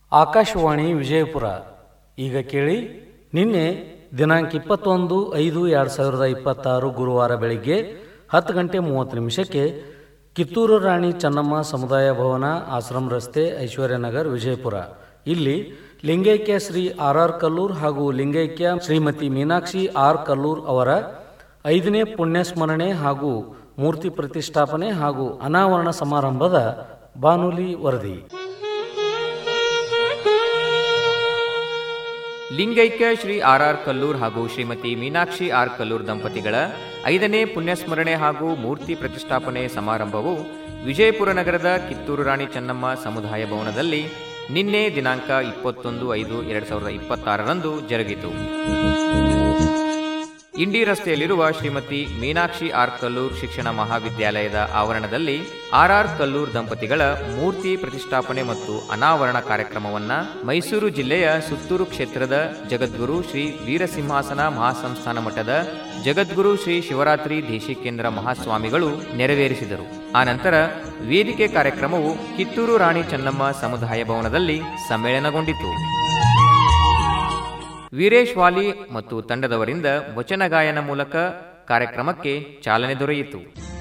ಆಕಾಶವಾಣಿ ವಿಜಯಪುರ ಈಗ ಕೇಳಿ ನಿನ್ನೆ ದಿನಾಂಕ ಇಪ್ಪತ್ತೊಂದು ಐದು ಎರಡು ಸಾವಿರದ ಇಪ್ಪತ್ತಾರು ಗುರುವಾರ ಬೆಳಿಗ್ಗೆ ಹತ್ತು ಗಂಟೆ ಮೂವತ್ತು ನಿಮಿಷಕ್ಕೆ ಕಿತ್ತೂರು ರಾಣಿ ಚೆನ್ನಮ್ಮ ಸಮುದಾಯ ಭವನ ಆಶ್ರಮ ರಸ್ತೆ ಐಶ್ವರ್ಯನಗರ್ ವಿಜಯಪುರ ಇಲ್ಲಿ ಲಿಂಗೈಕ್ಯ ಶ್ರೀ ಆರ್ ಆರ್ ಕಲ್ಲೂರ್ ಹಾಗೂ ಲಿಂಗೈಕ್ಯ ಶ್ರೀಮತಿ ಮೀನಾಕ್ಷಿ ಆರ್ ಕಲ್ಲೂರ್ ಅವರ ಐದನೇ ಪುಣ್ಯಸ್ಮರಣೆ ಹಾಗೂ ಮೂರ್ತಿ ಪ್ರತಿಷ್ಠಾಪನೆ ಹಾಗೂ ಅನಾವರಣ ಸಮಾರಂಭದ ಬಾನುಲಿ ವರದಿ ಲಿಂಗೈಕ್ಯ ಶ್ರೀ ಆರ್ ಆರ್ ಕಲ್ಲೂರ್ ಹಾಗೂ ಶ್ರೀಮತಿ ಮೀನಾಕ್ಷಿ ಆರ್ ಕಲ್ಲೂರ್ ದಂಪತಿಗಳ ಐದನೇ ಪುಣ್ಯಸ್ಮರಣೆ ಹಾಗೂ ಮೂರ್ತಿ ಪ್ರತಿಷ್ಠಾಪನೆ ಸಮಾರಂಭವು ವಿಜಯಪುರ ನಗರದ ಕಿತ್ತೂರು ರಾಣಿ ಚೆನ್ನಮ್ಮ ಸಮುದಾಯ ಭವನದಲ್ಲಿ ನಿನ್ನೆ ದಿನಾಂಕ ಇಪ್ಪತ್ತೊಂದು ಐದು ಎರಡು ಸಾವಿರದ ಇಪ್ಪತ್ತಾರರಂದು ಜರುಗಿತು ಇಂಡಿ ರಸ್ತೆಯಲ್ಲಿರುವ ಶ್ರೀಮತಿ ಮೀನಾಕ್ಷಿ ಆರ್ ಕಲ್ಲೂರ್ ಶಿಕ್ಷಣ ಮಹಾವಿದ್ಯಾಲಯದ ಆವರಣದಲ್ಲಿ ಆರ್ ಆರ್ ಕಲ್ಲೂರ್ ದಂಪತಿಗಳ ಮೂರ್ತಿ ಪ್ರತಿಷ್ಠಾಪನೆ ಮತ್ತು ಅನಾವರಣ ಕಾರ್ಯಕ್ರಮವನ್ನ ಮೈಸೂರು ಜಿಲ್ಲೆಯ ಸುತ್ತೂರು ಕ್ಷೇತ್ರದ ಜಗದ್ಗುರು ಶ್ರೀ ವೀರಸಿಂಹಾಸನ ಮಹಾಸಂಸ್ಥಾನ ಮಠದ ಜಗದ್ಗುರು ಶ್ರೀ ಶಿವರಾತ್ರಿ ದೇಶಿಕೇಂದ್ರ ಮಹಾಸ್ವಾಮಿಗಳು ನೆರವೇರಿಸಿದರು ಆನಂತರ ವೇದಿಕೆ ಕಾರ್ಯಕ್ರಮವು ಕಿತ್ತೂರು ರಾಣಿ ಚೆನ್ನಮ್ಮ ಸಮುದಾಯ ಭವನದಲ್ಲಿ ಸಮ್ಮೇಳನಗೊಂಡಿತು ವೀರೇಶ್ ವಾಲಿ ಮತ್ತು ತಂಡದವರಿಂದ ವಚನ ಗಾಯನ ಮೂಲಕ ಕಾರ್ಯಕ್ರಮಕ್ಕೆ ಚಾಲನೆ ದೊರೆಯಿತು